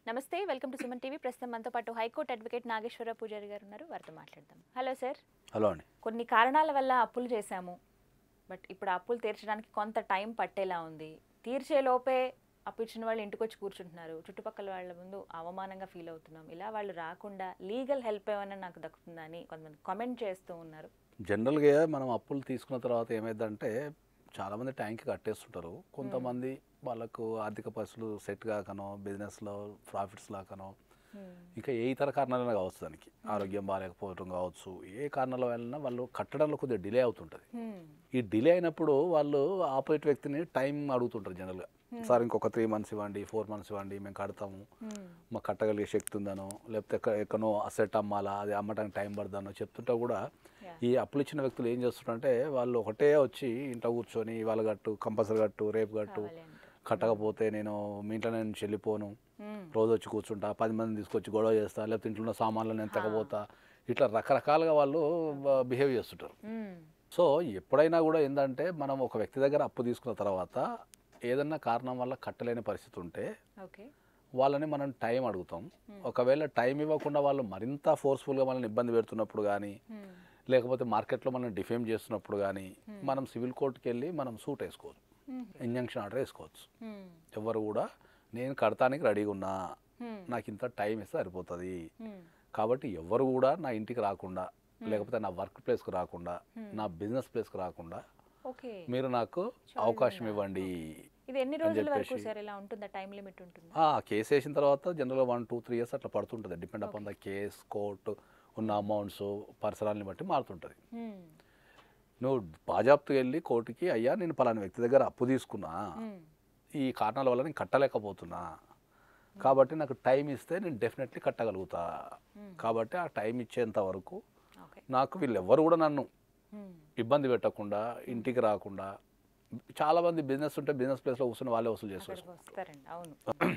నమస్తే welcome to Suman TV ప్రస్తుతం మనతో పాటు హైకోర్టు అడ్వకేట్ నాగేశ్వర పూజారి గారు ఉన్నారు వారితో మాట్లాడదాం హలో సార్ హలో అండి కొన్ని కారణాల వల్ల అప్పులు చేశాము బట్ ఇప్పుడు ఆ అప్పులు తీర్చడానికి కొంత టైం పట్టేలా ఉంది తీర్చే లోపే అప్పు ఇచ్చిన వాళ్ళు ఇంటికి వచ్చి కూర్చుంటున్నారు చుట్టుపక్కల వాళ్ళ ముందు అవమానంగా ఫీల్ అవుతున్నాం ఇలా వాళ్ళు రాకుండా లీగల్ హెల్ప్ ఏమైనా నాకు దక్కుతుందా అని కొంతమంది కామెంట్ చేస్తూ ఉన్నారు జనరల్గా మనం అప్పులు తీసుకున్న తర్వాత ఏమైందంటే చాలామంది ట్యాంక్ కట్టేస్తుంటారు కొంతమంది వాళ్ళకు ఆర్థిక పరిస్థితులు సెట్ కాకనో బిజినెస్లో ప్రాఫిట్స్ లాకనో ఇంకా ఏ ఇతర కారణాలైనా కావచ్చు దానికి ఆరోగ్యం బాగాలేకపోవడం కావచ్చు ఏ కారణాల వలన వాళ్ళు కట్టడంలో కొద్దిగా డిలే అవుతుంటుంది Hmm. ఈ డిలే అయినప్పుడు వాళ్ళు ఆపోజిట్ వ్యక్తిని టైం అడుగుతుంటారు జనరల్గా సార్ ఇంకొక త్రీ మంత్స్ ఇవ్వండి ఫోర్ మంత్స్ ఇవ్వండి మేము కడతాము Hmm. మాకు కట్టగలిగే శక్తి ఉందనో లేకపోతే ఎక్క- ఎక్కడనో అసెట్ అమ్మాలా అది అమ్మటానికి టైం పడదనో చెప్తుంటే కూడా Yeah. ఈ అప్పులు ఇచ్చిన వ్యక్తులు ఏం చేస్తుంటారంటే వాళ్ళు ఒకటే వచ్చి ఇంట్లో కూర్చొని ఇవాళ కట్టు కంపల్సరీ కట్టు రేపు కట్టు కావాలి అంటారు. కట్టకపోతే నేను మీ ఇంట్లో నేను చెల్లిపోను Hmm. రోజు వచ్చి కూర్చుంటా పది మంది తీసుకొచ్చి గొడవ చేస్తా లేకపోతే ఇంట్లో ఉన్న సామాన్లు నేను తగ్గపోతా ఇట్లా రకరకాలుగా వాళ్ళు బిహేవ్ చేస్తుంటారు Hmm. సో ఎప్పుడైనా కూడా ఏంటంటే మనం ఒక వ్యక్తి దగ్గర అప్పు తీసుకున్న తర్వాత ఏదన్నా కారణం వల్ల కట్టలేని పరిస్థితి ఉంటే ఓకే వాళ్ళని మనం టైం అడుగుతాం ఒకవేళ టైం ఇవ్వకుండా వాళ్ళు మరింత ఫోర్స్ఫుల్గా మనల్ని ఇబ్బంది పెడుతున్నప్పుడు కానీ Hmm. లేకపోతే మార్కెట్లో మనం డిఫేమ్ చేస్తున్నప్పుడు కానీ మనం సివిల్ కోర్టుకి వెళ్ళి మనం సూట్ వేసుకోవచ్చు Hmm. ఇంజంక్షన్ ఆర్డర్ వేసుకోవచ్చు Hmm. ఎవరు కూడా నేను కడతానికి రెడీగా ఉన్నా Hmm. నాకు ఇంత టైం ఇస్తే సరిపోతుంది Hmm. కాబట్టి ఎవరు కూడా నా ఇంటికి రాకుండా లేకపోతే నా వర్క్ ప్లేస్కి రాకుండా నా బిజినెస్ ప్లేస్కి రాకుండా ఓకే మీరు నాకు అవకాశం ఇవ్వండి ఇది ఎన్ని రోజుల వరకు చెప్పేసి- సార్ ఇలా ఉంటుందా టైం లిమిట్ ఉంటుందా ఆ కేసు వేసిన తర్వాత జనరల్గా వన్ టూ త్రీ ఇయర్స్ అట్లా పడుతుంటుంది depend upon the case court ఉన్న అమౌంట్స్ పరిసరాలని బట్టి మారుతుంటుంది Hmm. నువ్వు బాజాప్తు వెళ్ళి కోర్టుకి అయ్యా నేను పలానా వ్యక్తి దగ్గర అప్పు తీసుకున్నా Hmm. ఈ కారణాల వల్ల నేను కట్టలేకపోతున్నా కాబట్టి నాకు టైం ఇస్తే నేను డెఫినెట్లీ కట్టగలుగుతా కాబట్టి ఆ టైం ఇచ్చేంత వరకు ఓకే నాకు వీళ్ళెవ్వరు కూడా నన్ను Hmm. ఇబ్బంది పెట్టకుండా ఇంటికి రాకుండా చాలామంది బిజినెస్ ఉంటే బిజినెస్ ప్లేస్లో కూర్చొని వాళ్ళే వసూలు చేస్తారు అక్కడికి వస్తారండి అవును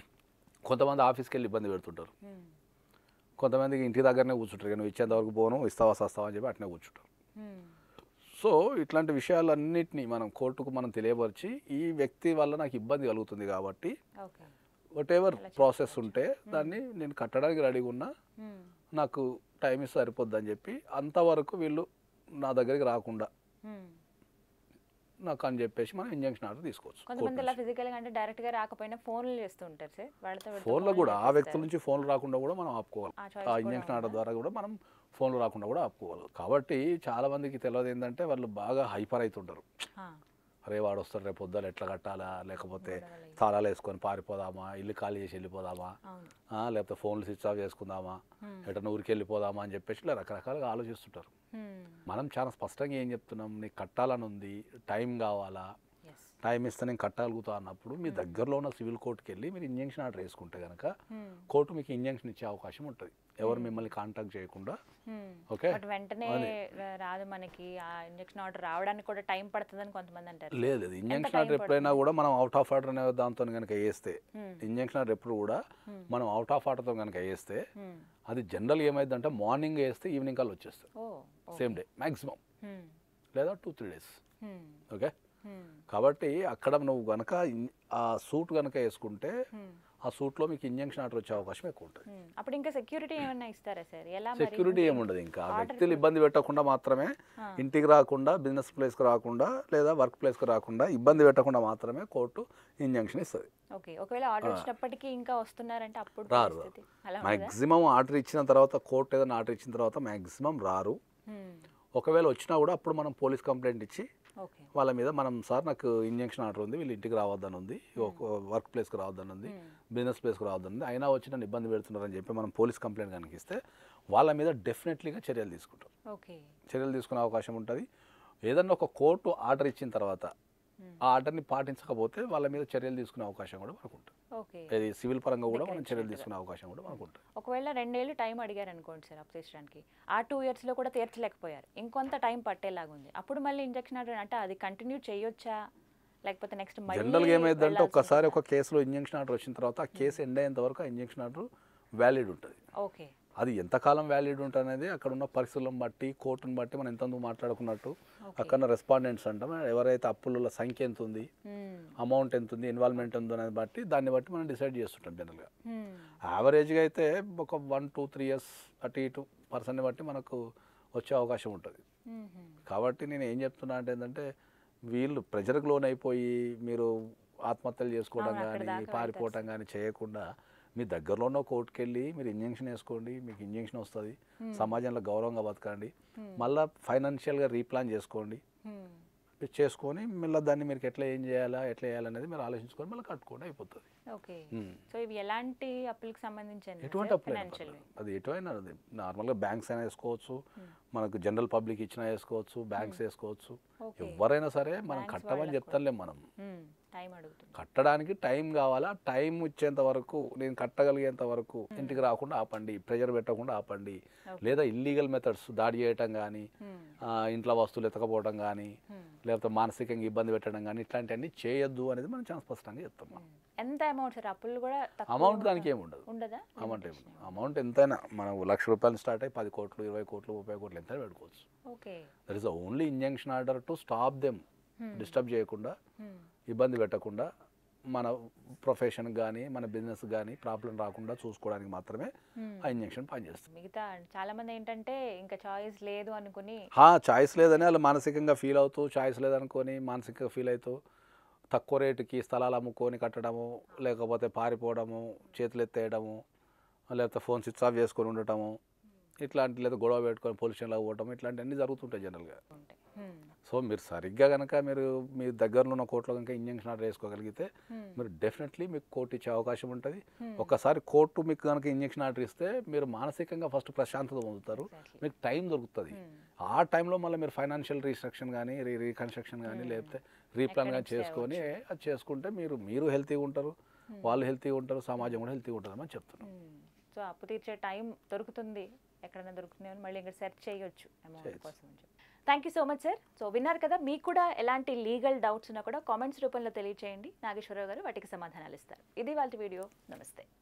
కొంతమంది ఆఫీస్కి వెళ్ళి ఇబ్బంది పెడుతుంటారు Hmm. కొంతమందికి ఇంటి దగ్గరనే కూర్చుంటారు ఇక నువ్వు ఇచ్చేంత వరకు పోను ఇస్తావా సస్తావా అని చెప్పి అట్నే కూర్చుంటారు Hmm. సో ఇట్లాంటి విషయాలన్నింటినీ మనం కోర్టుకు మనం తెలియపరిచి ఈ వ్యక్తి వల్ల నాకు ఇబ్బంది కలుగుతుంది కాబట్టి ఓకే వాట్ ఎవర్ ప్రాసెస్ ఉంటే దాన్ని నేను కట్టడానికి రెడీగా ఉన్నా Hmm. నాకు టైం ఇస్తే సరిపోద్ది అని చెప్పి అంతవరకు వీళ్ళు నా దగ్గరికి రాకుండా Hmm. నాకు అని చెప్పేసి మనం ఇంజక్షన్ ఆర్డర్ తీసుకోవచ్చు కొంతమంది ఇలా ఫిజికల్ గా అంటే డైరెక్ట్ గా రాకపోయినా ఫోన్లు చేస్తూ ఉంటారు సార్ వాళ్ళతో వీళ్ళతో ఫోన్లో ఫోన్లు కూడా ఆ చేపిస్తారు. వ్యక్తుల నుంచి ఫోన్లు రాకుండా కూడా మనం ఆపుకోవాలి ఆ choice ఆ కూడా ఇంజక్షన్ ఆర్డర్ ఉందా? ద్వారా కూడా మనం ఫోన్లు రాకుండా కూడా ఆపుకోవాలి కాబట్టి చాలా మందికి తెలియదు ఏంటంటే వాళ్ళు బాగా హైపర్ అవుతుంటారు ఆ. అరే వాడు వస్తాడు రేపు పొద్దున ఎట్లా కట్టాలా లేకపోతే తాళాలు వేసుకొని పారిపోదామా ఇల్లు ఖాళీ చేసి వెళ్ళిపోదామా అవును ఆ, లేకపోతే ఫోన్లు స్విచ్ ఆఫ్ చేసుకుందామా Hmm. ఎటన్నా ఊరికి వెళ్ళిపోదామా అని చెప్పేసి ఇలా రకరకాలుగా ఆలోచిస్తుంటారు Hmm. మనం చాలా స్పష్టంగా ఏం చెప్తున్నాం నీకు కట్టాలని ఉంది టైం కావాలా Yes. టైం ఇస్తే నేను కట్టగలుగుతా అన్నప్పుడు మీ దగ్గరలో ఉన్న సివిల్ కోర్టుకి వెళ్ళి మీరు ఇంజక్షన్ ఆర్డర్ వేసుకుంటే కనుక Hmm. కోర్టు మీకు ఇంజక్షన్ ఇచ్చే అవకాశం ఉంటుంది ఎవరు మిమ్మల్ని కాంటాక్ట్ చేయకుండా Hmm. ఓకే బట్ వెంటనే రా- రాదు మనకి ఆ ఇంజెక్షన్ ఆర్డర్ రావడానికి కూడా టైం పడుతుందని కొంతమంది అంటారు లేదు లేదు ఇంజక్షన్ time ఆర్డర్ ఎప్పుడైనా కూడా మనం అవుట్ ఆఫ్ ఆర్డర్ అనే దాంతో కనుక వేస్తే Hmm. ఇంజక్షన్ ఆర్డర్ ఎప్పుడు కూడా మనం అవుట్ ఆఫ్ ఆర్డర్తో కనుక వేస్తే Hmm. అది జనరల్ ఏమైందంటే మార్నింగ్ వేస్తే ఈవినింగ్ కల్లా వచ్చేస్తుంది oh same day maximum Hmm. లేదా two three days Hmm. Okay Hmm. కాబట్టి అక్కడ నువ్వు కనుక ఆ సూట్ కనుక వేసుకుంటే Hmm. ఆ సూట్లో మీకు ఇంజక్షన్ ఆర్డర్ వచ్చే అవకాశం ఎక్కువ ఉంటుంది Hmm. అప్పుడు ఇంకా సెక్యూరిటీ ఏమన్నా ఇస్తారా సార్ ఎలా మరి సెక్యూరిటీ ఏముండదు ఇంకా ఆ వ్యక్తులు ఇబ్బంది పెట్టకుండా మాత్రమే ఇంటికి రాకుండా బిజినెస్ ప్లేస్కి రాకుండా లేదా వర్క్ ప్లేస్కి రాకుండా ఇబ్బంది పెట్టకుండా మాత్రమే కోర్టు ఇంజంక్షన్ ఇస్తుంది ఓకే ఒకవేళ ఆర్డర్ వచ్చినప్పటికీ ఇంకా వస్తున్నారంటే అప్పుడు రారు. పరిస్థితి అలా ఉంటుందా? మ్యాక్సిమం ఆర్డర్ ఇచ్చిన తర్వాత కోర్టు ఏదైనా ఆర్డర్ ఇచ్చిన తర్వాత మ్యాక్సిమం రారు Hmm. ఒకవేళ వచ్చినా కూడా అప్పుడు మనం పోలీస్ కంప్లైంట్ ఇచ్చి ఓకే వాళ్ళ మీద మనం సార్ నాకు ఇంజక్షన్ ఆర్డర్ ఉంది వీళ్ళు ఇంటికి రావద్దని ఉంది ఒక వర్క్ ప్లేస్కి రావద్దని ఉంది బిజినెస్ ప్లేస్కి రావద్దని ఉంది అయినా వచ్చి నన్ను ఇబ్బంది పెడుతున్నారని చెప్పి మనం పోలీస్ కంప్లైంట్ కనుక ఇస్తే వాళ్ళ మీద డెఫినెట్లీగా చర్యలు తీసుకుంటాం ఓకే చర్యలు తీసుకునే అవకాశం ఉంటుంది ఏదన్నా ఒక కోర్టు ఆర్డర్ ఇచ్చిన తర్వాత ఆ ఆర్డర్ని పాటించకపోతే వాళ్ళ మీద చర్యలు తీసుకునే అవకాశం కూడా మనకు ఉంటుంది ఓకే ఇది సివిల్ పరంగా కూడా మనం చర్యలు తీసుకునే అవకాశం కూడా మనకు ఉంటుంది ఒకవేళ రెండేళ్ళు టైం అడిగారు అనుకోండి సార్ అప్పు తీర్చడానికి ఆ టూ ఇయర్స్లో కూడా తీర్చలేకపోయారు ఇంకొంత టైం పట్టేలాగా ఉంది అప్పుడు మళ్ళీ ఇంజక్షన్ ఆర్డర్ అంటే అది కంటిన్యూ చేయొచ్చా లేకపోతే నెక్స్ట్ జనరల్గా ఏమైందంటే ఒక్కసారి ఒక కేసులో ఇంజక్షన్ ఆర్డర్ వచ్చిన తర్వాత ఆ కేసు ఎండ్ అయ్యేంత వరకు ఆ ఇంజక్షన్ ఆర్డర్ వ్యాలిడ్ ఉంటుంది ఓకే అది ఎంతకాలం వ్యాలిడ్ ఉంటుంది అనేది అక్కడ ఉన్న పరిస్థితులను బట్టి కోర్టును బట్టి మనం ఎంతమంది మాట్లాడుకున్నట్టు అక్కడ రెస్పాండెంట్స్ అంటాం ఎవరైతే అప్పుల సంఖ్య ఎంత ఉంది అమౌంట్ ఎంత ఉంది ఇన్వాల్వ్మెంట్ ఉందో అనేది బట్టి దాన్ని బట్టి మనం డిసైడ్ చేస్తుంటాం జనరల్గా యావరేజ్గా అయితే ఒక వన్ టూ త్రీ ఇయర్స్ అటు ఇటు పర్సన్ని బట్టి మనకు వచ్చే అవకాశం ఉంటుంది మ్మ్. కాబట్టి నేను ఏం చెప్తున్నా అంటే ఏంటంటే వీళ్ళు ప్రెజర్కి లోన్ అయిపోయి మీరు ఆత్మహత్యలు చేసుకోవడం అవును, అక్కడ కానీ దాకా పారిపోవటం కానీ చేయకుండా మీ దగ్గరలో ఉన్న కోర్టుకి వెళ్ళి మీరు ఇంజెక్షన్ వేసుకోండి మీకు ఇంజెక్షన్ వస్తుంది సమాజంలో గౌరవంగా బతకండి మళ్ళీ ఫైనాన్షియల్గా రీప్లాన్ చేసుకోండి మ్మ్. చేసుకొని మళ్ళీ దాన్ని మీరు ఎట్లా ఏం చేయాలా ఎట్లా చేయాలనేది మీరు ఆలోచించుకొని మళ్ళీ కట్టుకోండి అయిపోతుంది ఓకే మ్మ్. సో ఇవి ఎలాంటి అప్పులకు సంబంధించి ఎటువంటి అప్పులు ఫైనాన్షియల్ అది ఎటువైనా అది నార్మల్గా బ్యాంక్స్ అయినా వేసుకోవచ్చు మనకు జనరల్ పబ్లిక్ ఇచ్చినా వేసుకోవచ్చు బ్యాంక్స్ వేసుకోవచ్చు ఓకే ఎవరైనా సరే మనం Banks కట్టమని వాళ్ళకు చెప్తాంలేం మనం టైం అడుగుతుంది కట్టడానికి టైం కావాలా టైం ఇచ్చేంత వరకు నేను కట్టగలిగేంత వరకు ఇంటికి రాకుండా ఆపండి ప్రెజర్ పెట్టకుండా ఆపండి Okay. లేదా ఇల్లీగల్ మెథడ్స్ దాడి చేయటం కానీ మ్మ్. ఇంట్లో వస్తువులు ఎత్తకపోవడం కానీ మ్మ్. లేకపోతే మానసికంగా ఇబ్బంది పెట్టడం కానీ ఇట్లాంటివన్నీ చేయొద్దు అనేది మనం చాలా స్పష్టంగా చెప్తాం మనం. ఎంత అమౌంట్ సార్ అప్పులు కూడా తక్కువ అమౌంట్ దానికి ఏమి ఉండదు ఉండదా అమౌంట్ ఏమి ఉండదు. అమౌంట్ ఎంతైనా మనం లక్ష రూపాయలు స్టార్ట్ అయ్యి పది కోట్లు ఇరవై కోట్లు ముప్పై కోట్లు ఎంతైనా పెట్టుకోవచ్చు okay that is only injunction order to stop them Hmm. Disturb చేయకుండా మ్మ్. ఇబ్బంది పెట్టకుండా మన ప్రొఫెషన్ కానీ మన బిజినెస్ కానీ ప్రాబ్లం రాకుండా చూసుకోవడానికి మాత్రమే మ్మ్. ఆ ఇంజెక్షన్ పనిచేస్తుంది మిగతా చాలా మంది ఏంటంటే ఇంకా చాయిస్ లేదు అనుకుని హా చాయిస్ లేదని వాళ్ళు మానసికంగా ఫీల్ అవుతూ చాయిస్ లేదనుకొని మానసికంగా ఫీల్ అవుతూ తక్కువ రేటుకి స్థలాలు అమ్ముకొని కట్టడము లేకపోతే పారిపోవడము చేతులు ఎత్తేయడము లేకపోతే ఫోన్ స్విచ్ ఆఫ్ చేసుకొని ఉండటము ఇట్లాంటి లేదా గొడవ పెట్టుకొని పోలీస్ స్టేషన్లో పోవటం ఇట్లాంటివన్నీ జరుగుతుంటాయి జనరల్గా ఉంటాయి మ్మ్. సో మీరు సరిగ్గా కనుక మీరు మీ దగ్గరలో ఉన్న కోర్టులో కనుక ఇంజక్షన్ ఆర్డర్ వేసుకోగలిగితే మ్మ్. మీరు డెఫినెట్లీ మీకు కోర్టు ఇచ్చే అవకాశం ఉంటుంది Hmm. ఒక్కసారి కోర్టు మీకు కనుక ఇంజక్షన్ ఆర్డర్ ఇస్తే మీరు మానసికంగా ఫస్ట్ ప్రశాంతత పొందుతారు Exactly. మీకు టైం దొరుకుతుంది మ్మ్. ఆ టైంలో మళ్ళీ మీరు ఫైనాన్షియల్ రీస్ట్రక్షన్ కానీ రీ రీకన్స్ట్రక్షన్ కానీ లేకపోతే రీప్లాన్ కానీ ఎక్కడి నుంచి చేసుకొని అది చేసుకుంటే మీరు మీరు హెల్తీగా ఉంటారు వాళ్ళు హెల్తీగా ఉంటారు సమాజం కూడా హెల్తీగా ఉంటుంది అని చెప్తున్నాం మ్మ్. సో అప్పు తీర్చే టైం దొరుకుతుంది ఎక్కడైనా దొరుకుతుంది అని మళ్ళీ ఇక్కడ సెర్చ్ చేయొచ్చు అమౌంట్ చేయొచ్చు. కోసం అని చెప్పి thank you so much sir so విన్నారు కదా మీకు కూడా ఎలాంటి లీగల్ డౌట్స్ ఉన్నా కూడా కామెంట్స్ రూపంలో తెలియచేయండి నాగేశ్వరరావు గారు వాటికి సమాధానాలు ఇస్తారు ఇది వాళ్ళ వీడియో నమస్తే